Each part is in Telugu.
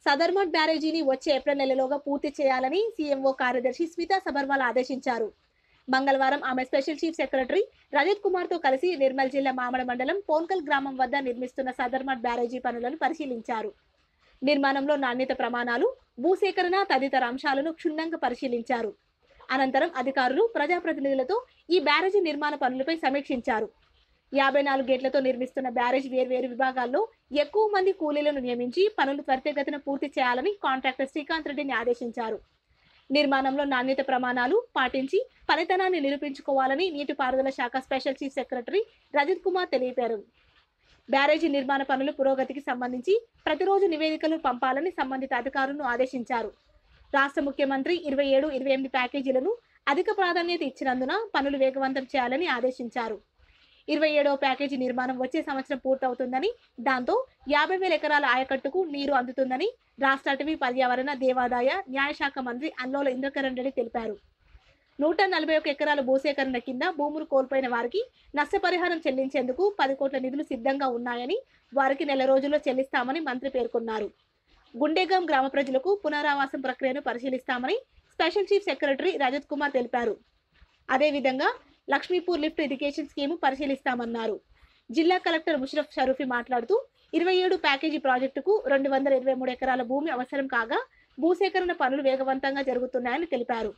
సదర్మట్ బ్యారేజీని వచ్చే ఏప్రిల్ నెలలోగా పూర్తి చేయాలని సీఎంఓ కార్యదర్శి స్మితా సబర్వాల్ ఆదేశించారు మంగళవారం ఆమె special chief secretary Rajat Kumar తో కలిసి నిర్మల్ జిల్లా మామడ మండలం పోన్కల్ గ్రామం వద్ద నిర్మిస్తున్న సదర్మట్ బ్యారేజీ పనులను పరిశీలించారు నిర్మాణంలో నాణ్యత ప్రమాణాలు భూసేకరణ తదితర అంశాలను క్షుణ్ణంగా పరిశీలించారు అనంతరం అధికారులు ప్రజాప్రతినిధులతో ఈ బ్యారేజీ నిర్మాణ పనులపై సమీక్షించారు యాభై నాలుగు గేట్లతో నిర్మిస్తున్న బ్యారేజ్ వేర్వేరు విభాగాల్లో ఎక్కువ మంది కూలీలను నియమించి పనులు త్వరితగతిన పూర్తి చేయాలని కాంట్రాక్టర్ శ్రీకాంత్ రెడ్డిని ఆదేశించారు నిర్మాణంలో నాణ్యత ప్రమాణాలు పాటించి పనితనాన్ని నిరూపించుకోవాలని నీటిపారుదల శాఖ special chief secretary Rajat Kumar తెలిపారు బ్యారేజీ నిర్మాణ పనుల పురోగతికి సంబంధించి ప్రతిరోజు నివేదికలు పంపాలని సంబంధిత అధికారులను ఆదేశించారు రాష్ట్ర ముఖ్యమంత్రి ఇరవై ఏడు ఇరవై ఎనిమిది ప్యాకేజీలను అధిక ప్రాధాన్యత ఇచ్చినందున పనులు వేగవంతం చేయాలని ఆదేశించారు ఇరవై ఏడవ ప్యాకేజీ నిర్మాణం వచ్చే సంవత్సరం పూర్తవుతుందని దాంతో యాభై వేల ఎకరాల ఆయకట్టుకు నీరు అందుతుందని రాష్ట్ర అటవీ పర్యావరణ దేవాదాయ న్యాయశాఖ మంత్రి అల్లోల ఇంద్రకరణ్ రెడ్డి తెలిపారు నూట నలభై ఒక్క ఎకరాల భూసేకరణ కింద భూములు కోల్పోయిన వారికి నష్టపరిహారం చెల్లించేందుకు పది కోట్ల నిధులు సిద్ధంగా ఉన్నాయని వారికి నెల రోజుల్లో చెల్లిస్తామని మంత్రి పేర్కొన్నారు గుండేగాం గ్రామ ప్రజలకు పునరావాసం ప్రక్రియను పరిశీలిస్తామని special chief secretary Rajat Kumar తెలిపారు అదేవిధంగా లక్ష్మీపూర్ లిఫ్ట్ ఇరిగేషన్ స్కీము పరిశీలిస్తామన్నారు జిల్లా కలెక్టర్ ముషరఫ్ షరూఫీ మాట్లాడుతూ ఇరవై ఏడు ప్యాకేజీ ప్రాజెక్టుకు రెండు వందల ఇరవై మూడు ఎకరాల భూమి అవసరం కాగా భూసేకరణ పనులు వేగవంతంగా జరుగుతున్నాయని తెలిపారు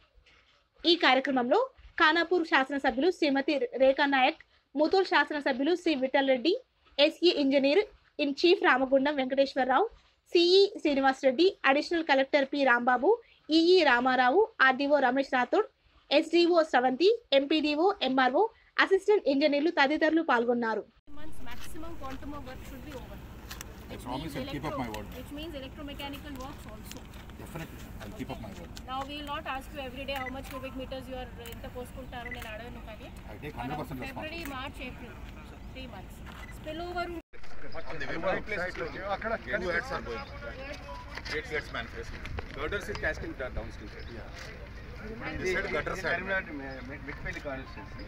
ఈ కార్యక్రమంలో ఖానాపూర్ శాసనసభ్యులు శ్రీమతి రేఖా నాయక్ ముతోల్ శాసనసభ్యులు Shri Vittal Reddy SE engineer in chief Ramagundam Venkateswararao CE Srinivas Reddy additional collector P Rambabu EE Ramarao RDO Ramesh Rathod SDO Sravanthi MPDO MRO assistant ఇంజనీర్లు తదితరులు పాల్గొన్నారు months maximum quantum of work should be over. Which promise means I'll keep up my word. Which means electromechanical works also. Definitely, I'll keep up my word. Now we will not ask you every day how much cubic meters you are ఎంత పోసుకుంటారు నేను అడగను కానీ I take 100% February responsibility. March April three months spill over On the Vivek places, two heads are going. Eight gates manifest. Girders is casting down downstream. This side gutter side. Metpally constituency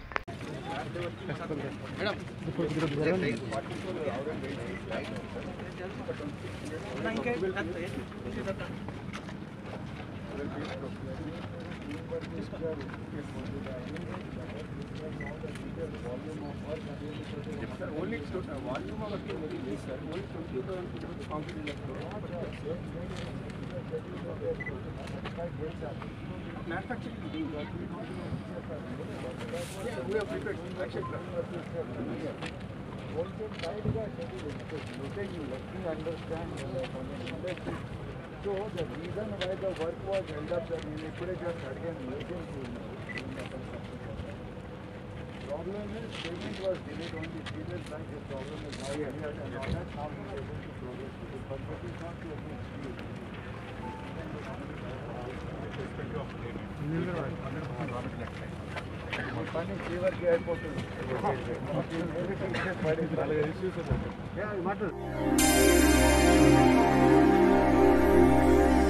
sir only volume of work very లేదు sir only twenty thousand concrete manufacturing So the reason why the work was held up, that we put it just again waiting to Problem is payment was delayed only previous bank, the problem is now here and all that, now we are able to progress with it, but that is not to a big deal. మొత్తాన్ని చివరికి అయిపోతుంది Yeah, matter.